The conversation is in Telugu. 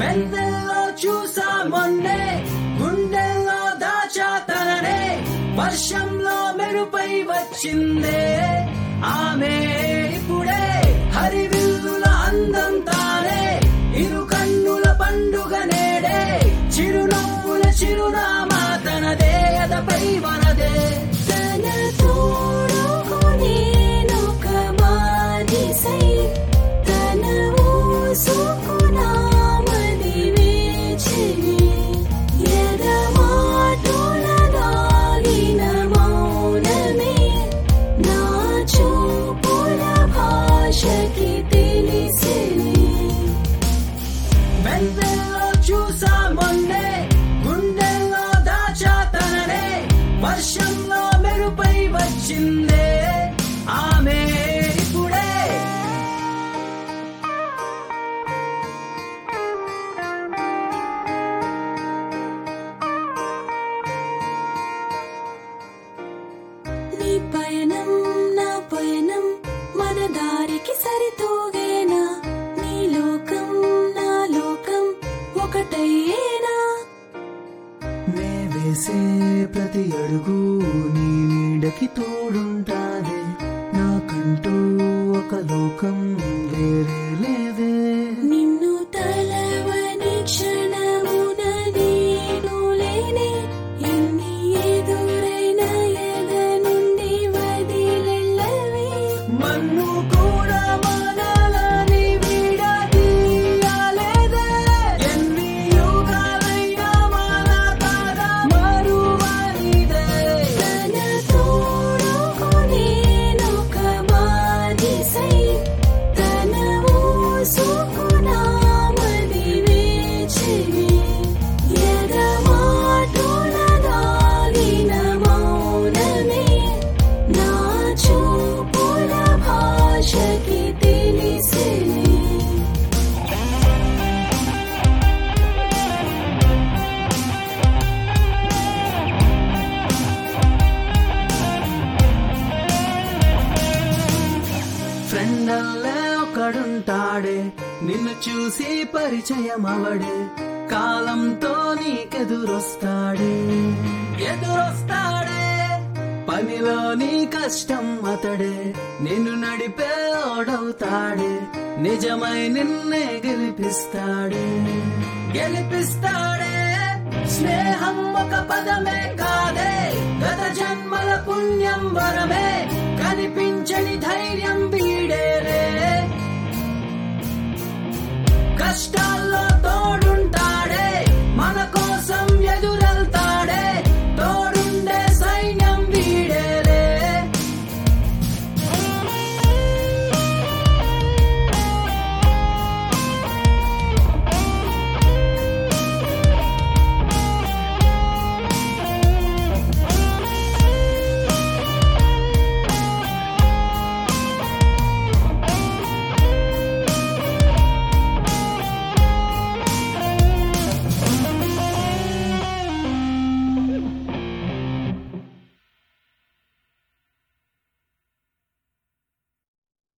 వెన్నెల్లో చూసా మొన్నే గుండెల్లో దాచా తననే వర్షంలో మెరుపై వచ్చిందే ఆమె ఇప్పుడే హరివిల్లుల అందం తానే ఇరు కన్నుల పండుగ నేడే చిరునవ్వుల చిరునామా తనదే అదపై వనదే తన తోడుకు నేనొక బానిసై తన ఊసుకు నామది వేచిని ఎదమాటున దాగిన మౌనమే నా చూపుల భాషకి తెలిసిని వెన్నెల్లో చూసా మొన్నే గుండెల్లో దాచా తననే వర్షంలో మెరుపై వచ్చిందే ఆమె ఇప్పుడే నీ పయనం నా పయనం మన దారికి సరితూగేనా నీ లోకం నా లోకం ఒకటయ్యేనా నే వేసే ప్రతి అడుగు నీ నీడకి తోడుంటాదే నాకంటూ ఒక లోకం వేరే లేదే నిన్ను తలవని క్షణమున నేను లేనే ఎన్ని ఎదురైన ఎద నుండి వదిలెళ్ళవే మన్ను కూడా మనలని విడదీయాలేదే ఎన్ని యుగాలైనా మన తార మరువనిదే తన తోడుకు నేనొక బానిసై తన ఊసుకు నామది వేచిని ఎదమాటున దాగిన మౌనమే నా చూపుల భాషకి తెలిసిని ఫ్రెండ్ అల్లే ఒకడుంటాడే నిన్ను చూసి పరిచయం అవడే కాలంతో నీకెదురొస్తాడే ఎదురొస్తాడే పనిలో నీ కష్టం అతడే నిన్ను నడిపే ఓడవుతాడే నిజమై నిన్నే గెలిపిస్తాడే గెలిపిస్తాడే స్నేహం ఒక పదమే కాదే గత జన్మల పుణ్యం వరమే కనిపించని ధైర్యం వీడేరే